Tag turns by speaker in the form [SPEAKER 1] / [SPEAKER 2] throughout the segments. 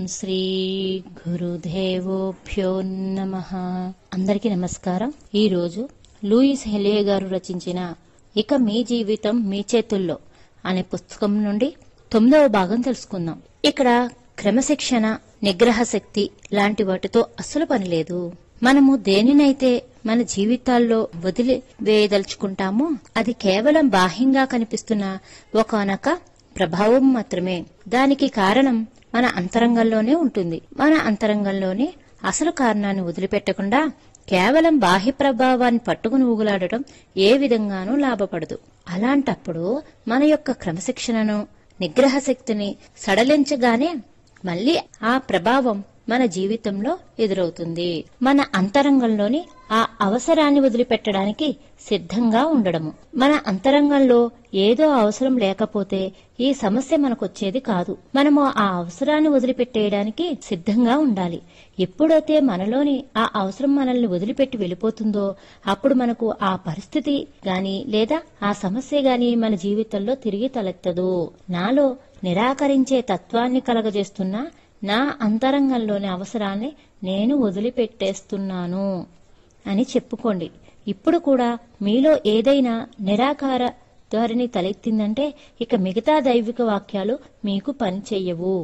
[SPEAKER 1] శ్రీ గురుదేవోభ్యో నమ అందరికీ నమస్కారం ఈ రోజు లూయిస్ హెలియే గారు రచించిన ఇక మీ జీవితం మీ చేతుల్లో అనే పుస్తకం నుండి తొమ్మిదవ భాగం తెలుసుకుందాం ఇక్కడ క్రమశిక్షణ నిగ్రహ శక్తి లాంటి వాటితో అస్సలు పని లేదు మనము దేనినైతే మన జీవితాల్లో వదిలి వేయదలుచుకుంటామో అది కేవలం బాహ్యంగా కనిపిస్తున్న ఒకనొక ప్రభావం మాత్రమే దానికి కారణం మన అంతరంగంలోనే ఉంటుంది మన అంతరంగంలోనే అసలు కారణాన్ని వదిలిపెట్టకుండా కేవలం బాహ్య ప్రభావాన్ని పట్టుకుని ఊగులాడటం ఏ విధంగానూ లాభపడదు అలాంటప్పుడు మన యొక్క క్రమశిక్షణను నిగ్రహ శక్తిని సడలించగానే మళ్ళీ ఆ ప్రభావం మన జీవితంలో ఎదురవుతుంది మన అంతరంగంలోని ఆ అవసరాన్ని వదిలిపెట్టడానికి సిద్ధంగా ఉండడము మన అంతరంగంలో ఏదో అవసరం లేకపోతే ఈ సమస్య మనకొచ్చేది కాదు మనము ఆ అవసరాన్ని వదిలిపెట్టేయడానికి సిద్ధంగా ఉండాలి ఎప్పుడైతే మనలోని ఆ అవసరం మనల్ని వదిలిపెట్టి వెళ్ళిపోతుందో అప్పుడు మనకు ఆ పరిస్థితి గాని లేదా ఆ సమస్య గాని మన జీవితంలో తిరిగి తలెత్తదు నాలో నిరాకరించే తత్వాన్ని కలగజేస్తున్న నా అంతరంగంలోని అవసరాన్ని నేను వదిలిపెట్టేస్తున్నాను అని చెప్పుకోండి ఇప్పుడు కూడా మీలో ఏదైనా నిరాకార ధోరణి తలెత్తిందంటే ఇక మిగతా దైవిక వాక్యాలు మీకు పనిచెయ్యవు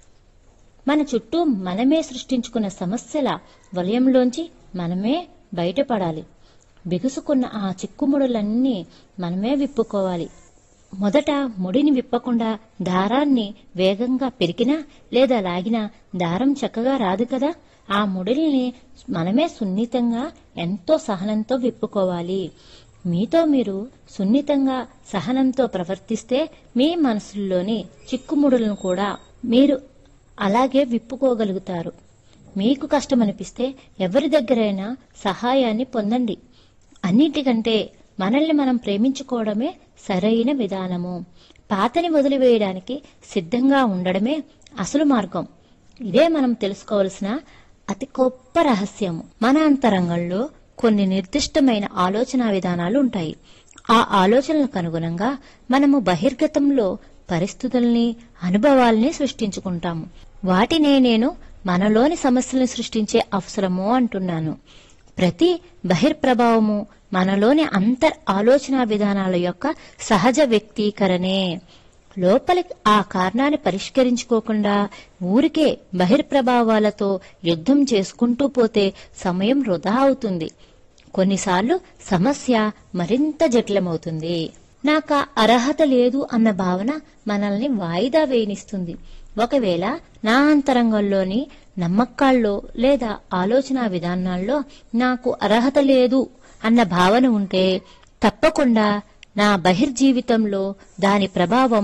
[SPEAKER 1] మన చుట్టూ మనమే సృష్టించుకున్న సమస్యల వలయంలోంచి మనమే బయటపడాలి బిగుసుకున్న ఆ చిక్కుముడులన్నీ మనమే విప్పుకోవాలి మొదట ముడిని విప్పకుండా దారాన్ని వేగంగా పెరిగినా లేదా లాగినా దారం చక్కగా రాదు కదా ఆ ముడిని మనమే సున్నితంగా ఎంతో సహనంతో విప్పుకోవాలి మీతో మీరు సున్నితంగా సహనంతో ప్రవర్తిస్తే మీ మనసుల్లోని చిక్కుముడులను కూడా మీరు అలాగే విప్పుకోగలుగుతారు మీకు కష్టమనిపిస్తే ఎవరి దగ్గరైనా సహాయాన్ని పొందండి అన్నిటికంటే మనల్ని మనం ప్రేమించుకోవడమే సరైన విధానము పాతని వదిలివేయడానికి సిద్ధంగా ఉండడమే అసలు మార్గం ఇదే మనం తెలుసుకోవలసిన అతి గొప్ప రహస్యము మన అంతరంగంలో కొన్ని నిర్దిష్టమైన ఆలోచన విధానాలు ఉంటాయి ఆ ఆలోచనలకు అనుగుణంగా మనము బహిర్గతంలో పరిస్థితుల్ని అనుభవాల్ని సృష్టించుకుంటాము వాటినే నేను మనలోని సమస్యలను సృష్టించే అవసరము అంటున్నాను ప్రతి బహిర్ప్రభావము మనలోని అంతర్ ఆలోచన విధానాల యొక్క సహజ వ్యక్తీకరణే లోపలి ఆ కారణాన్ని పరిష్కరించుకోకుండా ఊరికే బహిర్ప్రభావాలతో యుద్ధం చేసుకుంటూ పోతే సమయం వృధా అవుతుంది కొన్నిసార్లు సమస్య మరింత జటిలమవుతుంది నాకు ఆ అర్హత లేదు అన్న భావన మనల్ని వాయిదా వేయనిస్తుంది ఒకవేళ నా అంతరంగంలోని నమ్మకాల్లో లేదా ఆలోచన విధానాల్లో నాకు అర్హత లేదు అన్న భావన ఉంటే తప్పకుండా నా బహిర్జీవితంలో దాని ప్రభావం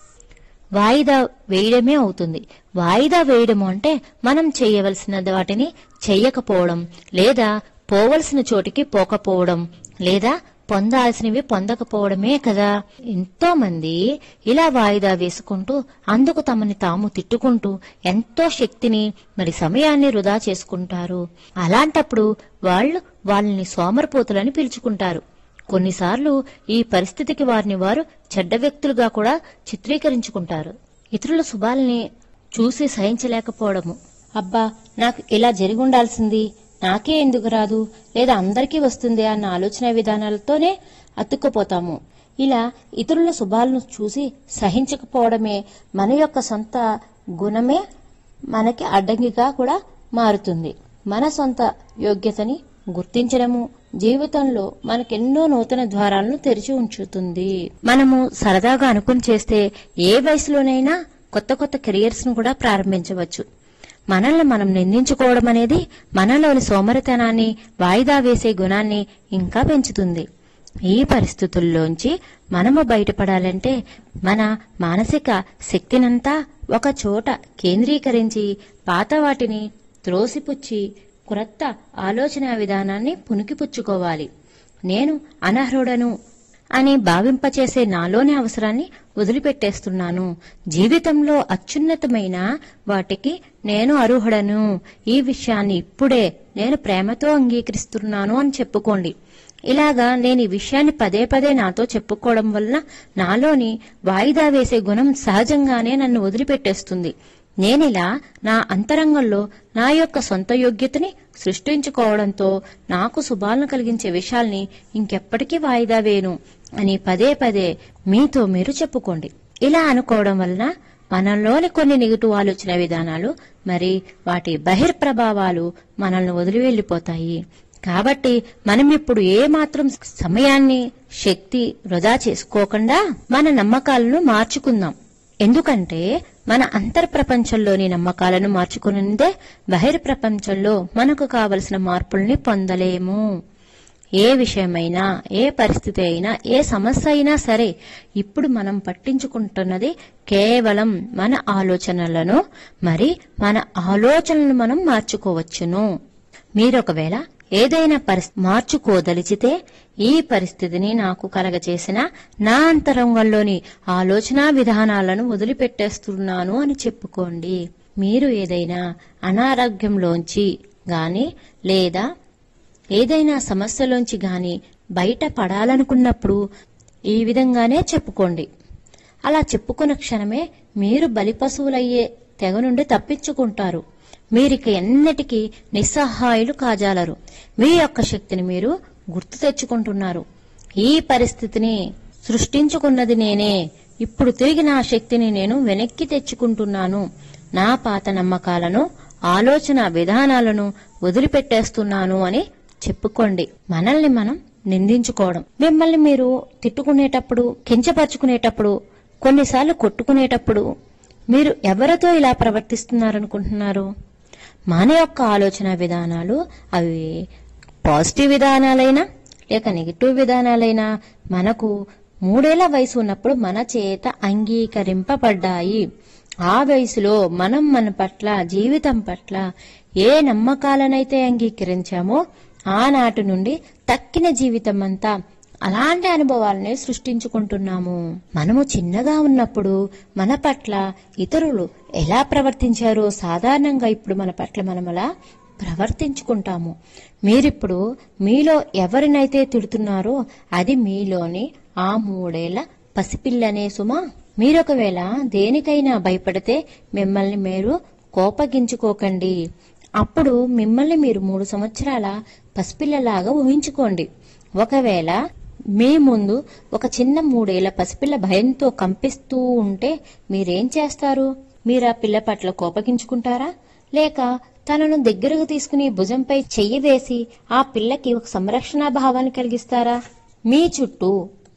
[SPEAKER 1] వాయిదా వేయడమే అవుతుంది వాయిదా వేయడం అంటే మనం చేయవలసిన వాటిని చెయ్యకపోవడం లేదా పోవలసిన చోటికి పోకపోవడం లేదా పొందాల్సినవి పొందకపోవడమే కదా ఎంతో మంది ఇలా వాయిదా వేసుకుంటూ అందుకు తమని తాము తిట్టుకుంటూ ఎంతో శక్తిని మరి సమయాన్ని వృధా చేసుకుంటారు అలాంటప్పుడు వాళ్ళు వాళ్ళని సోమరపోతులని పిలుచుకుంటారు కొన్నిసార్లు ఈ పరిస్థితికి వారిని వారు చెడ్డ వ్యక్తులుగా కూడా చిత్రీకరించుకుంటారు ఇతరుల శుభాల్ని చూసి సహించలేకపోవడము అబ్బా నాకు ఇలా జరిగి ఉండాల్సింది నాకే ఎందుకు రాదు లేదా అందరికీ వస్తుంది అన్న ఆలోచన విధానాలతోనే అతుక్కుపోతాము ఇలా ఇతరుల శుభాలను చూసి సహించకపోవడమే మన యొక్క సొంత గుణమే మనకి అడ్డంకిగా కూడా మారుతుంది మన సొంత యోగ్యతని గుర్తించడము జీవితంలో మనకెన్నో నూతన ద్వారాలను తెరిచి ఉంచుతుంది మనము సరదాగా అనుకుని చేస్తే ఏ వయసులోనైనా కొత్త కొత్త కెరియర్స్ ను కూడా ప్రారంభించవచ్చు మనల్ని మనం నిందించుకోవడం అనేది మనలోని సోమరితనాన్ని వాయిదా వేసే గుణాన్ని ఇంకా పెంచుతుంది ఈ పరిస్థితుల్లోంచి మనము బయటపడాలంటే మన మానసిక శక్తినంతా ఒక చోట కేంద్రీకరించి పాత వాటిని త్రోసిపుచ్చి క్రొత్త ఆలోచన విధానాన్ని పుణికిపుచ్చుకోవాలి నేను అనర్హుడను అని భావింపచేసే నాలోని అవసరాన్ని వదిలిపెట్టేస్తున్నాను జీవితంలో అత్యున్నతమైన వాటికి నేను అర్హుడను ఈ విషయాన్ని ఇప్పుడే నేను ప్రేమతో అంగీకరిస్తున్నాను అని చెప్పుకోండి ఇలాగా నేను ఈ విషయాన్ని పదే పదే నాతో చెప్పుకోవడం వలన నాలోని వాయిదా వేసే గుణం సహజంగానే నన్ను వదిలిపెట్టేస్తుంది నేనిలా నా అంతరంగంలో నా యొక్క సొంత యోగ్యతని సృష్టించుకోవడంతో నాకు శుభాలను కలిగించే విషయాల్ని ఇంకెప్పటికీ వాయిదా వేను అని పదే పదే మీతో మీరు చెప్పుకోండి ఇలా అనుకోవడం వలన మనలోని కొన్ని నెగిటివ్ ఆలోచన విధానాలు మరి వాటి బహిర్ప్రభావాలు మనల్ని వదిలి వెళ్లిపోతాయి కాబట్టి మనం ఇప్పుడు ఏ మాత్రం సమయాన్ని శక్తి వృధా చేసుకోకుండా మన నమ్మకాలను మార్చుకుందాం ఎందుకంటే మన అంతర్ ప్రపంచంలోని నమ్మకాలను మార్చుకున్నదే బహిర్ప్రపంచంలో మనకు కావలసిన మార్పుల్ని పొందలేము ఏ విషయమైనా ఏ పరిస్థితి అయినా ఏ సమస్య అయినా సరే ఇప్పుడు మనం పట్టించుకుంటున్నది కేవలం మన ఆలోచనలను మరి మన ఆలోచనలను మనం మార్చుకోవచ్చును మీరొకవేళ ఏదైనా పరిస్థితి మార్చుకోదలిచితే ఈ పరిస్థితిని నాకు కలగచేసిన నా అంతరంగంలోని ఆలోచన విధానాలను వదిలిపెట్టేస్తున్నాను అని చెప్పుకోండి మీరు ఏదైనా అనారోగ్యంలోంచి గాని లేదా ఏదైనా సమస్యలోంచి గాని బయట పడాలనుకున్నప్పుడు ఈ విధంగానే చెప్పుకోండి అలా చెప్పుకున్న క్షణమే మీరు బలిపశువులయ్యే తెగ నుండి తప్పించుకుంటారు మీరిక ఎన్నటికీ నిస్సహాయులు కాజాలరు మీ యొక్క శక్తిని మీరు గుర్తు తెచ్చుకుంటున్నారు ఈ పరిస్థితిని సృష్టించుకున్నది నేనే ఇప్పుడు తిరిగి నా శక్తిని నేను వెనక్కి తెచ్చుకుంటున్నాను నా పాత నమ్మకాలను ఆలోచన విధానాలను వదిలిపెట్టేస్తున్నాను అని చెప్పుకోండి మనల్ని మనం నిందించుకోవడం మిమ్మల్ని మీరు తిట్టుకునేటప్పుడు కించపరుచుకునేటప్పుడు కొన్నిసార్లు కొట్టుకునేటప్పుడు మీరు ఎవరితో ఇలా ప్రవర్తిస్తున్నారనుకుంటున్నారు మన యొక్క ఆలోచన విధానాలు అవి పాజిటివ్ విధానాలైనా లేక నెగిటివ్ విధానాలైనా మనకు మూడేళ్ల వయసు ఉన్నప్పుడు మన చేత అంగీకరింపబడ్డాయి ఆ వయసులో మనం మన పట్ల జీవితం పట్ల ఏ నమ్మకాలనైతే అంగీకరించామో ఆనాటి నుండి తక్కిన జీవితం అంతా అలాంటి అనుభవాలనే సృష్టించుకుంటున్నాము మనము చిన్నగా ఉన్నప్పుడు మన పట్ల ఇతరులు ఎలా ప్రవర్తించారో సాధారణంగా ఇప్పుడు మన పట్ల మనం అలా ప్రవర్తించుకుంటాము మీరిప్పుడు మీలో ఎవరినైతే తిడుతున్నారో అది మీలోని ఆ మూడేళ్ల పసిపిల్లనే సుమా మీరొకవేళ దేనికైనా భయపడితే మిమ్మల్ని మీరు కోపగించుకోకండి అప్పుడు మిమ్మల్ని మీరు మూడు సంవత్సరాల పసిపిల్లలాగా ఊహించుకోండి ఒకవేళ మీ ముందు ఒక చిన్న మూడేళ్ల పసిపిల్ల భయంతో కంపిస్తూ ఉంటే మీరేం చేస్తారు మీరు ఆ పిల్ల పట్ల కోపగించుకుంటారా లేక తనను దగ్గరకు తీసుకుని భుజంపై చెయ్యి వేసి ఆ పిల్లకి ఒక సంరక్షణ భావాన్ని కలిగిస్తారా మీ చుట్టూ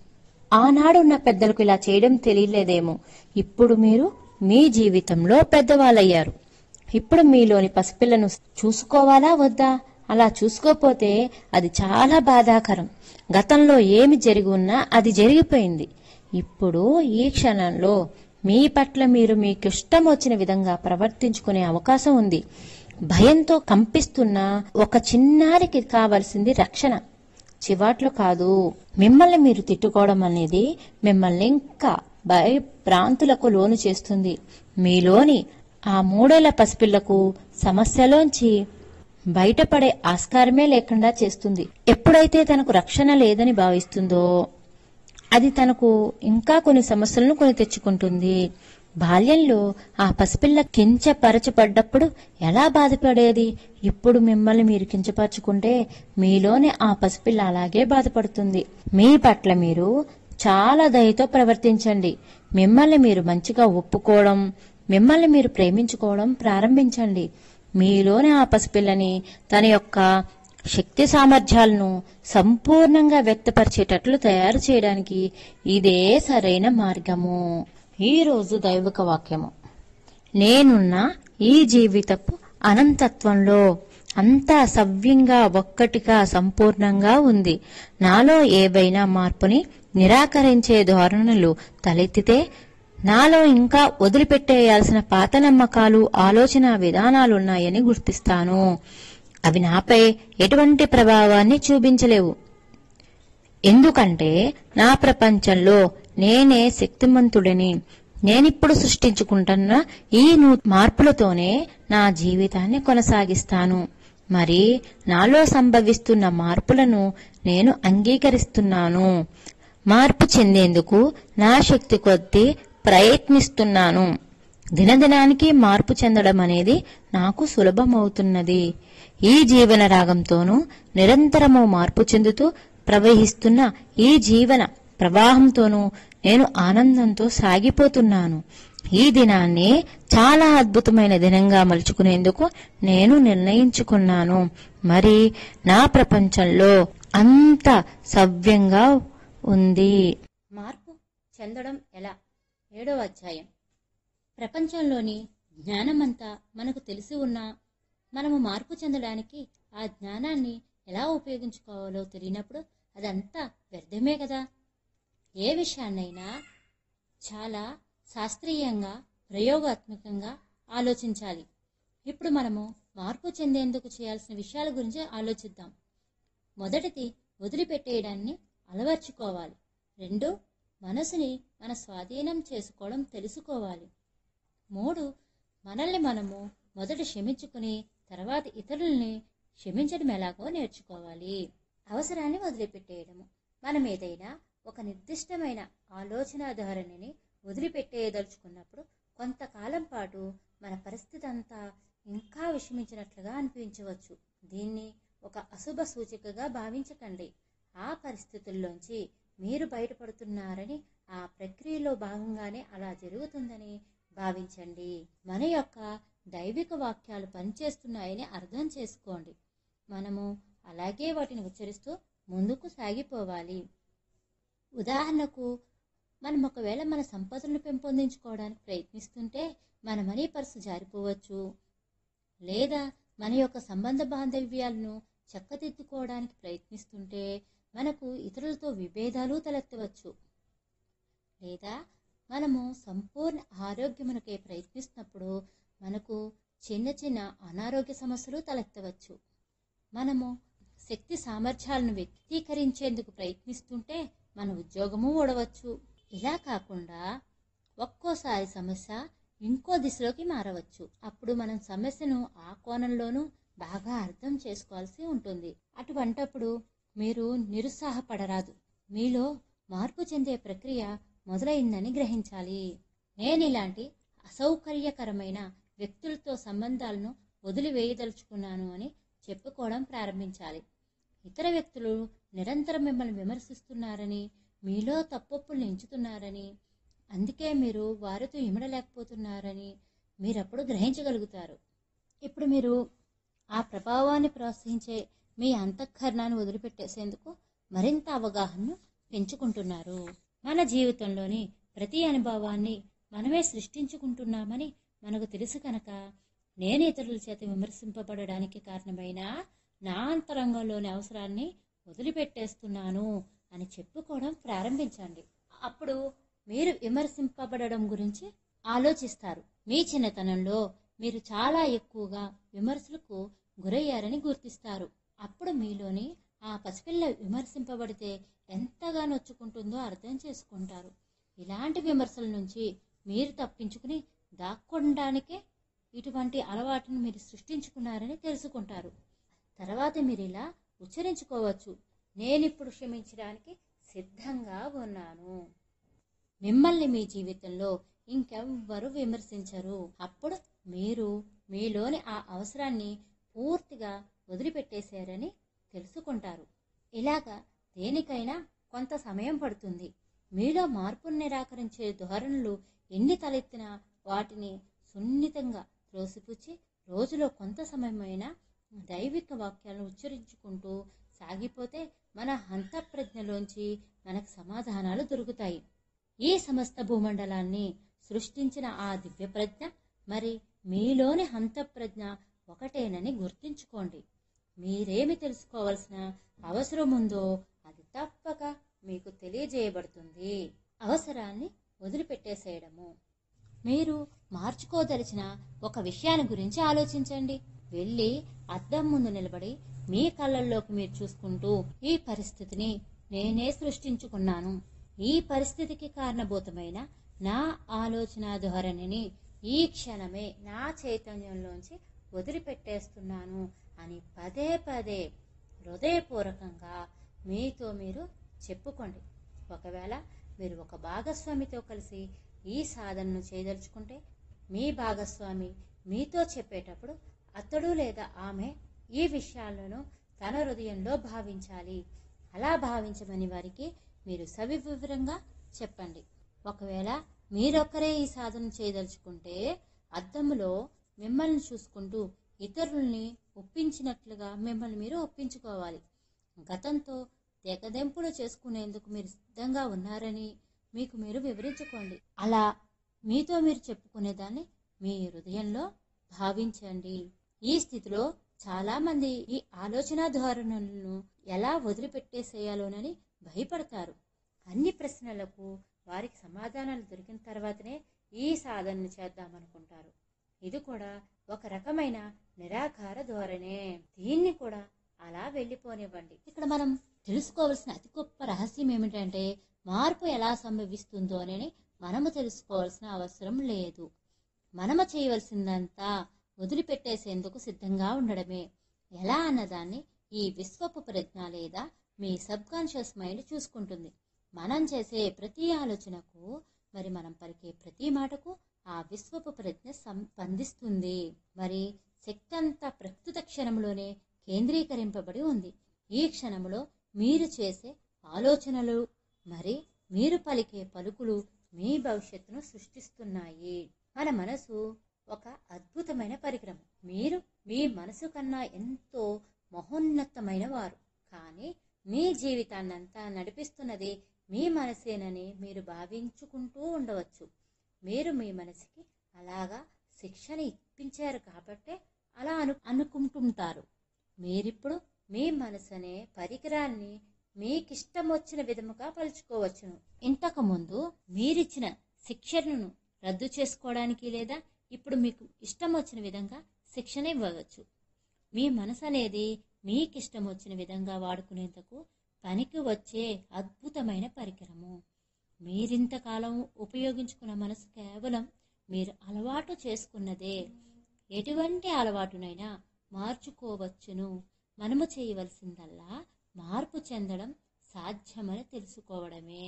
[SPEAKER 1] ఆనాడున్న పెద్దలకు ఇలా చేయడం తెలియలేదేమో ఇప్పుడు మీరు మీ జీవితంలో పెద్దవాళ్ళయ్యారు ఇప్పుడు మీలోని పసిపిల్లను చూసుకోవాలా వద్దా అలా చూసుకోపోతే అది చాలా బాధాకరం గతంలో ఏమి జరిగి ఉన్నా అది జరిగిపోయింది ఇప్పుడు ఈ క్షణంలో మీ పట్ల మీరు మీకు ఇష్టం వచ్చిన విధంగా ప్రవర్తించుకునే అవకాశం ఉంది భయంతో కంపిస్తున్న ఒక చిన్నారికి కావలసింది రక్షణ చివాట్లు కాదు మిమ్మల్ని మీరు తిట్టుకోవడం అనేది మిమ్మల్ని ఇంకా భయభ్రాంతులకు లోను చేస్తుంది మీలోని ఆ మూడేళ్ల పసిపిల్లకు సమస్యలోంచి బయటపడే ఆస్కారమే లేకుండా చేస్తుంది ఎప్పుడైతే తనకు రక్షణ లేదని భావిస్తుందో అది తనకు ఇంకా కొన్ని సమస్యలను కొని తెచ్చుకుంటుంది బాల్యంలో ఆ పసిపిల్ల కించపరచబడ్డప్పుడు ఎలా బాధపడేది ఇప్పుడు మిమ్మల్ని మీరు కించపరచుకుంటే మీలోనే ఆ పసిపిల్ల అలాగే బాధపడుతుంది మీ పట్ల మీరు చాలా దయతో ప్రవర్తించండి మిమ్మల్ని మీరు మంచిగా ఒప్పుకోవడం మిమ్మల్ని మీరు ప్రేమించుకోవడం ప్రారంభించండి మీలోని ఆ పసిపిల్లని తన యొక్క శక్తి సామర్థ్యాలను సంపూర్ణంగా వ్యక్తపరిచేటట్లు తయారు చేయడానికి ఇదే సరైన మార్గము ఈ రోజు దైవిక వాక్యము నేనున్న ఈ జీవితపు అనంతత్వంలో అంతా సవ్యంగా ఒక్కటిగా సంపూర్ణంగా ఉంది నాలో ఏవైనా మార్పుని నిరాకరించే ధోరణులు తలెత్తితే నాలో ఇంకా వదిలిపెట్టేయాల్సిన పాత నమ్మకాలు ఆలోచన విధానాలున్నాయని గుర్తిస్తాను అవి నాపై ఎటువంటి ప్రభావాన్ని చూపించలేవు ఎందుకంటే నా ప్రపంచంలో నేనే శక్తిమంతుడిని నేనిప్పుడు సృష్టించుకుంటున్న ఈ నూ మార్పులతోనే నా జీవితాన్ని కొనసాగిస్తాను మరి నాలో సంభవిస్తున్న మార్పులను నేను అంగీకరిస్తున్నాను మార్పు చెందేందుకు నా శక్తి కొద్దీ ప్రయత్నిస్తున్నాను దినదినానికి మార్పు చెందడం అనేది నాకు సులభమవుతున్నది ఈ జీవన రాగంతోనూ నిరంతరము మార్పు చెందుతూ ప్రవహిస్తున్న ఈ జీవన ప్రవాహంతోనూ నేను ఆనందంతో సాగిపోతున్నాను ఈ దినాన్ని చాలా అద్భుతమైన దినంగా మలుచుకునేందుకు నేను నిర్ణయించుకున్నాను మరి నా ప్రపంచంలో అంత సవ్యంగా ఉంది మార్పు చెందడం ఎలా ఏడవ అధ్యాయం ప్రపంచంలోని జ్ఞానమంతా మనకు తెలిసి ఉన్నా మనము మార్పు చెందడానికి ఆ జ్ఞానాన్ని ఎలా ఉపయోగించుకోవాలో తెలియనప్పుడు అదంతా వ్యర్థమే కదా ఏ విషయాన్నైనా చాలా శాస్త్రీయంగా ప్రయోగాత్మకంగా ఆలోచించాలి ఇప్పుడు మనము మార్పు చెందేందుకు చేయాల్సిన విషయాల గురించి ఆలోచిద్దాం మొదటిది వదిలిపెట్టేయడాన్ని అలవర్చుకోవాలి రెండు మనసుని మన స్వాధీనం చేసుకోవడం తెలుసుకోవాలి మూడు మనల్ని మనము మొదట క్షమించుకుని తర్వాత ఇతరుల్ని క్షమించడం ఎలాగో నేర్చుకోవాలి అవసరాన్ని వదిలిపెట్టేయడము మనం ఏదైనా ఒక నిర్దిష్టమైన ఆలోచన ధోరణిని వదిలిపెట్టేయదలుచుకున్నప్పుడు కొంతకాలం పాటు మన పరిస్థితి అంతా ఇంకా విషమించినట్లుగా అనిపించవచ్చు దీన్ని ఒక అశుభ సూచికగా భావించకండి ఆ పరిస్థితుల్లోంచి మీరు బయటపడుతున్నారని ఆ ప్రక్రియలో భాగంగానే అలా జరుగుతుందని భావించండి మన యొక్క దైవిక వాక్యాలు పనిచేస్తున్నాయని అర్థం చేసుకోండి మనము అలాగే వాటిని ఉచ్చరిస్తూ ముందుకు సాగిపోవాలి ఉదాహరణకు మనం ఒకవేళ మన సంపదలను పెంపొందించుకోవడానికి ప్రయత్నిస్తుంటే మన మనీ పర్సు జారిపోవచ్చు లేదా మన యొక్క సంబంధ బాంధవ్యాలను చక్కదిద్దుకోవడానికి ప్రయత్నిస్తుంటే మనకు ఇతరులతో విభేదాలు తలెత్తవచ్చు లేదా మనము సంపూర్ణ ఆరోగ్యమునకే ప్రయత్నిస్తున్నప్పుడు మనకు చిన్న చిన్న అనారోగ్య సమస్యలు తలెత్తవచ్చు మనము శక్తి సామర్థ్యాలను వ్యక్తీకరించేందుకు ప్రయత్నిస్తుంటే మన ఉద్యోగము ఓడవచ్చు ఇలా కాకుండా ఒక్కోసారి సమస్య ఇంకో దిశలోకి మారవచ్చు అప్పుడు మనం సమస్యను ఆ కోణంలోనూ బాగా అర్థం చేసుకోవాల్సి ఉంటుంది అటువంటప్పుడు మీరు నిరుత్సాహపడరాదు మీలో మార్పు చెందే ప్రక్రియ మొదలైందని గ్రహించాలి నేను ఇలాంటి అసౌకర్యకరమైన వ్యక్తులతో సంబంధాలను వదిలివేయదలుచుకున్నాను అని చెప్పుకోవడం ప్రారంభించాలి ఇతర వ్యక్తులు నిరంతరం మిమ్మల్ని విమర్శిస్తున్నారని మీలో తప్పొప్పులు ఎంచుతున్నారని అందుకే మీరు వారితో ఇమడలేకపోతున్నారని మీరప్పుడు గ్రహించగలుగుతారు ఇప్పుడు మీరు ఆ ప్రభావాన్ని ప్రోత్సహించే మీ అంతఃకరణాన్ని వదిలిపెట్టేసేందుకు మరింత అవగాహనను పెంచుకుంటున్నారు మన జీవితంలోని ప్రతి అనుభవాన్ని మనమే సృష్టించుకుంటున్నామని మనకు తెలుసు కనుక నేను ఇతరుల చేత విమర్శింపబడడానికి కారణమైన నా అంతరంగంలోని అవసరాన్ని వదిలిపెట్టేస్తున్నాను అని చెప్పుకోవడం ప్రారంభించండి అప్పుడు మీరు విమర్శింపబడడం గురించి ఆలోచిస్తారు మీ చిన్నతనంలో మీరు చాలా ఎక్కువగా విమర్శలకు గురయ్యారని గుర్తిస్తారు అప్పుడు మీలోని ఆ పసిపిల్ల విమర్శింపబడితే ఎంతగా నొచ్చుకుంటుందో అర్థం చేసుకుంటారు ఇలాంటి విమర్శల నుంచి మీరు తప్పించుకుని దాక్కోవడానికే ఇటువంటి అలవాటును మీరు సృష్టించుకున్నారని తెలుసుకుంటారు తర్వాత మీరు ఇలా ఉచ్చరించుకోవచ్చు నేనిప్పుడు క్షమించడానికి సిద్ధంగా ఉన్నాను మిమ్మల్ని మీ జీవితంలో ఇంకెవ్వరు విమర్శించరు అప్పుడు మీరు మీలోని ఆ అవసరాన్ని పూర్తిగా వదిలిపెట్టేశారని తెలుసుకుంటారు ఇలాగా దేనికైనా కొంత సమయం పడుతుంది మీలో మార్పును నిరాకరించే ధోరణులు ఎన్ని తలెత్తినా వాటిని సున్నితంగా త్రోసిపుచ్చి రోజులో కొంత సమయమైనా దైవిక వాక్యాలను ఉచ్చరించుకుంటూ సాగిపోతే మన హంతప్రజ్ఞలోంచి మనకు సమాధానాలు దొరుకుతాయి ఈ సమస్త భూమండలాన్ని సృష్టించిన ఆ దివ్య ప్రజ్ఞ మరి మీలోని హంతప్రజ్ఞ ఒకటేనని గుర్తుంచుకోండి మీరేమి తెలుసుకోవాల్సిన అవసరం ఉందో అది తప్పక మీకు తెలియజేయబడుతుంది అవసరాన్ని వదిలిపెట్టేసేయడము మీరు మార్చుకోదలిచిన ఒక విషయాన్ని గురించి ఆలోచించండి వెళ్ళి అద్దం ముందు నిలబడి మీ కళ్ళల్లోకి మీరు చూసుకుంటూ ఈ పరిస్థితిని నేనే సృష్టించుకున్నాను ఈ పరిస్థితికి కారణభూతమైన నా ఆలోచన ధోరణిని ఈ క్షణమే నా చైతన్యంలోంచి వదిలిపెట్టేస్తున్నాను అని పదే పదే హృదయపూర్వకంగా మీతో మీరు చెప్పుకోండి ఒకవేళ మీరు ఒక భాగస్వామితో కలిసి ఈ సాధనను చేయదలుచుకుంటే మీ భాగస్వామి మీతో చెప్పేటప్పుడు అతడు లేదా ఆమె ఈ విషయాలను తన హృదయంలో భావించాలి అలా భావించమని వారికి మీరు సవివరంగా చెప్పండి ఒకవేళ మీరొక్కరే ఈ సాధన చేయదలుచుకుంటే అద్దంలో మిమ్మల్ని చూసుకుంటూ ఇతరుల్ని ఒప్పించినట్లుగా మిమ్మల్ని మీరు ఒప్పించుకోవాలి గతంతో తెగదెంపులు చేసుకునేందుకు మీరు సిద్ధంగా ఉన్నారని మీకు మీరు వివరించుకోండి అలా మీతో మీరు చెప్పుకునేదాన్ని మీ హృదయంలో భావించండి ఈ స్థితిలో చాలా మంది ఈ ఆలోచన ధోరణులను ఎలా వదిలిపెట్టేసేయాలోనని భయపడతారు అన్ని ప్రశ్నలకు వారికి సమాధానాలు దొరికిన తర్వాతనే ఈ సాధనను చేద్దామనుకుంటారు ఇది కూడా ఒక రకమైన నిరాకార ధోరణే దీన్ని కూడా అలా వెళ్ళిపోనివ్వండి ఇక్కడ మనం తెలుసుకోవాల్సిన అతి గొప్ప రహస్యం ఏమిటంటే మార్పు ఎలా సంభవిస్తుందో అని మనము తెలుసుకోవాల్సిన అవసరం లేదు మనము చేయవలసిందంతా వదిలిపెట్టేసేందుకు సిద్ధంగా ఉండడమే ఎలా అన్నదాన్ని ఈ విశ్వపు ప్రజ్ఞ లేదా మీ సబ్ కాన్షియస్ మైండ్ చూసుకుంటుంది మనం చేసే ప్రతి ఆలోచనకు మరి మనం పలికే ప్రతి మాటకు ఆ విశ్వపు ప్రజ్ఞ స్పందిస్తుంది మరి శక్తి అంతా ప్రస్తుత క్షణంలోనే కేంద్రీకరింపబడి ఉంది ఈ క్షణంలో మీరు చేసే ఆలోచనలు మరి మీరు పలికే పలుకులు మీ భవిష్యత్తును సృష్టిస్తున్నాయి మన మనసు ఒక అద్భుతమైన పరికరం మీరు మీ మనసు కన్నా ఎంతో మహోన్నతమైన వారు కానీ మీ జీవితాన్నంతా నడిపిస్తున్నది మీ మనసేనని మీరు భావించుకుంటూ ఉండవచ్చు మీరు మీ మనసుకి అలాగా శిక్షణ ఇప్పించారు కాబట్టే అలా అను అనుకుంటుంటారు మీరిప్పుడు మీ మనసనే పరికరాన్ని మీకిష్టం వచ్చిన విధముగా పలుచుకోవచ్చును ఇంతకు ముందు మీరిచ్చిన శిక్షణను రద్దు చేసుకోవడానికి లేదా ఇప్పుడు మీకు ఇష్టం వచ్చిన విధంగా శిక్షణ ఇవ్వవచ్చు మీ మనసు అనేది మీకిష్టం వచ్చిన విధంగా వాడుకునేందుకు పనికి వచ్చే అద్భుతమైన పరికరము మీరింతకాలం ఉపయోగించుకున్న మనసు కేవలం మీరు అలవాటు చేసుకున్నదే ఎటువంటి అలవాటునైనా మార్చుకోవచ్చును మనము చేయవలసిందల్లా మార్పు చెందడం సాధ్యమని తెలుసుకోవడమే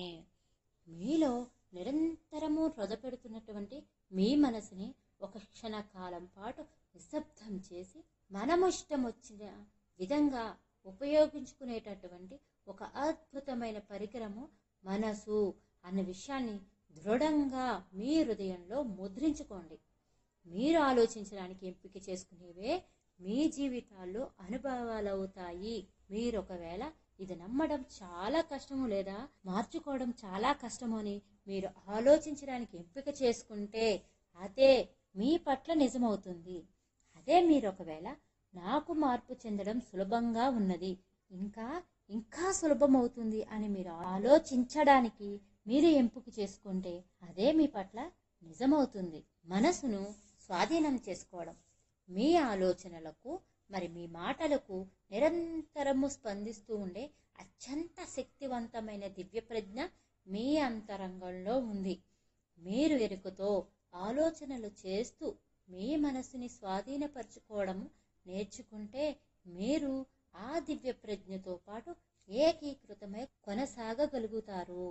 [SPEAKER 1] మీలో నిరంతరము రొదపెడుతున్నటువంటి మీ మనసుని ఒక క్షణకాలం పాటు నిశ్శబ్దం చేసి మనము ఇష్టం వచ్చిన విధంగా ఉపయోగించుకునేటటువంటి ఒక అద్భుతమైన పరికరము మనసు అన్న విషయాన్ని దృఢంగా మీ హృదయంలో ముద్రించుకోండి మీరు ఆలోచించడానికి ఎంపిక చేసుకునేవే మీ జీవితాల్లో అనుభవాలు అవుతాయి మీరు ఒకవేళ ఇది నమ్మడం చాలా కష్టము లేదా మార్చుకోవడం చాలా కష్టము అని మీరు ఆలోచించడానికి ఎంపిక చేసుకుంటే అదే మీ పట్ల నిజమవుతుంది అదే మీరు ఒకవేళ నాకు మార్పు చెందడం సులభంగా ఉన్నది ఇంకా ఇంకా సులభమవుతుంది అని మీరు ఆలోచించడానికి మీరు ఎంపిక చేసుకుంటే అదే మీ పట్ల నిజమవుతుంది మనసును స్వాధీనం చేసుకోవడం మీ ఆలోచనలకు మరి మీ మాటలకు నిరంతరము స్పందిస్తూ ఉండే అత్యంత శక్తివంతమైన దివ్య ప్రజ్ఞ మీ అంతరంగంలో ఉంది మీరు ఎరుకతో ఆలోచనలు చేస్తూ మీ మనసుని స్వాధీనపరచుకోవడం నేర్చుకుంటే మీరు ఆ దివ్య ప్రజ్ఞతో పాటు ఏకీకృతమై కొనసాగగలుగుతారు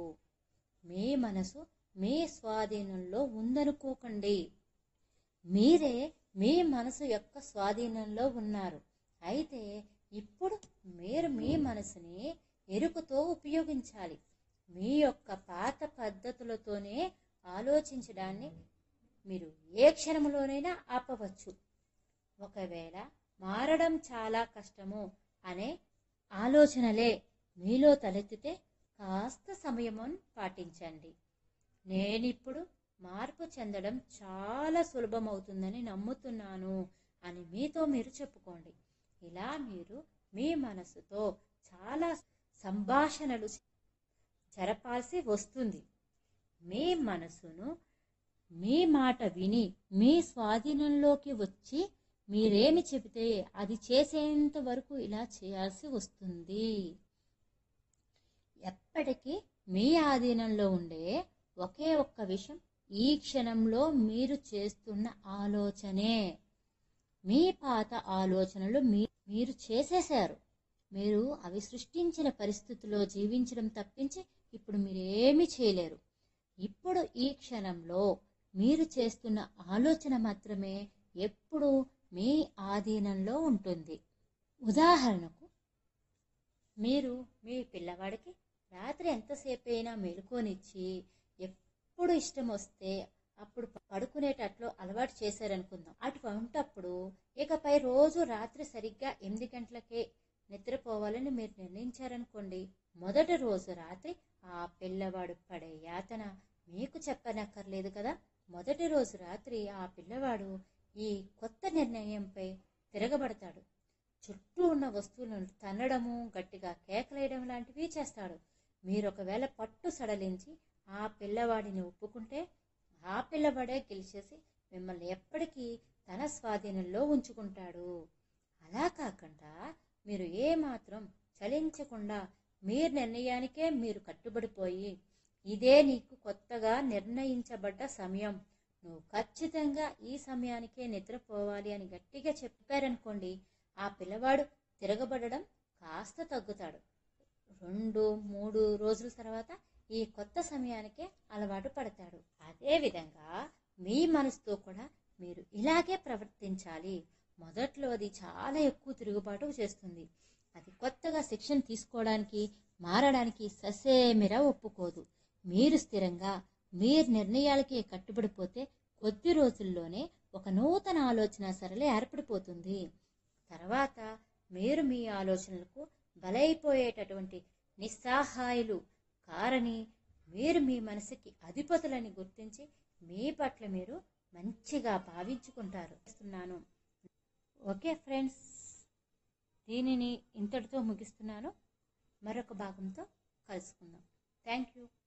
[SPEAKER 1] మీ మనసు మీ స్వాధీనంలో ఉందనుకోకండి మీరే మీ మనసు యొక్క స్వాధీనంలో ఉన్నారు అయితే ఇప్పుడు మీరు మీ మనసుని ఎరుకుతో ఉపయోగించాలి మీ యొక్క పాత పద్ధతులతోనే ఆలోచించడాన్ని మీరు ఏ క్షణంలోనైనా ఆపవచ్చు ఒకవేళ మారడం చాలా కష్టము అనే ఆలోచనలే మీలో తలెత్తితే కాస్త సమయమును పాటించండి నేనిప్పుడు మార్పు చెందడం చాలా సులభమవుతుందని నమ్ముతున్నాను అని మీతో మీరు చెప్పుకోండి ఇలా మీరు మీ మనసుతో చాలా సంభాషణలు జరపాల్సి వస్తుంది మీ మనసును మీ మాట విని మీ స్వాధీనంలోకి వచ్చి మీరేమి చెబితే అది చేసేంత వరకు ఇలా చేయాల్సి వస్తుంది ఎప్పటికీ మీ ఆధీనంలో ఉండే ఒకే ఒక్క విషయం ఈ క్షణంలో మీరు చేస్తున్న ఆలోచనే మీ పాత ఆలోచనలు మీ మీరు చేసేశారు మీరు అవి సృష్టించిన పరిస్థితిలో జీవించడం తప్పించి ఇప్పుడు మీరేమీ చేయలేరు ఇప్పుడు ఈ క్షణంలో మీరు చేస్తున్న ఆలోచన మాత్రమే ఎప్పుడూ మీ ఆధీనంలో ఉంటుంది ఉదాహరణకు మీరు మీ పిల్లవాడికి రాత్రి ఎంతసేపు అయినా మెలుకోనిచ్చి ఎప్పుడు ఇష్టం వస్తే అప్పుడు పడుకునేటట్లు అలవాటు చేశారనుకుందాం అటువంటప్పుడు ఇకపై రోజు రాత్రి సరిగ్గా ఎనిమిది గంటలకే నిద్రపోవాలని మీరు నిర్ణయించారనుకోండి మొదటి రోజు రాత్రి ఆ పిల్లవాడు పడే యాతన మీకు చెప్పనక్కర్లేదు కదా మొదటి రోజు రాత్రి ఆ పిల్లవాడు ఈ కొత్త నిర్ణయంపై తిరగబడతాడు చుట్టూ ఉన్న వస్తువులను తన్నడము గట్టిగా కేకలేయడం లాంటివి చేస్తాడు మీరు ఒకవేళ పట్టు సడలించి ఆ పిల్లవాడిని ఒప్పుకుంటే ఆ పిల్లవాడే గెలిచేసి మిమ్మల్ని ఎప్పటికీ తన స్వాధీనంలో ఉంచుకుంటాడు అలా కాకుండా మీరు ఏమాత్రం చలించకుండా మీరు నిర్ణయానికే మీరు కట్టుబడిపోయి ఇదే నీకు కొత్తగా నిర్ణయించబడ్డ సమయం నువ్వు ఖచ్చితంగా ఈ సమయానికే నిద్రపోవాలి అని గట్టిగా చెప్పారనుకోండి ఆ పిల్లవాడు తిరగబడడం కాస్త తగ్గుతాడు రెండు మూడు రోజుల తర్వాత ఈ కొత్త సమయానికే అలవాటు పడతాడు అదే విధంగా మీ మనసుతో కూడా మీరు ఇలాగే ప్రవర్తించాలి మొదట్లో అది చాలా ఎక్కువ తిరుగుబాటు చేస్తుంది అది కొత్తగా శిక్షణ తీసుకోవడానికి మారడానికి ససేమిరా ఒప్పుకోదు మీరు స్థిరంగా మీరు నిర్ణయాలకి కట్టుబడిపోతే కొద్ది రోజుల్లోనే ఒక నూతన ఆలోచన సరళి ఏర్పడిపోతుంది తర్వాత మీరు మీ ఆలోచనలకు బలైపోయేటటువంటి నిస్సహాయులు కారని మీరు మీ మనసుకి అధిపతులని గుర్తించి మీ పట్ల మీరు మంచిగా భావించుకుంటారు చేస్తున్నాను ఓకే ఫ్రెండ్స్ దీనిని ఇంతటితో ముగిస్తున్నాను మరొక భాగంతో కలుసుకుందాం థ్యాంక్ యూ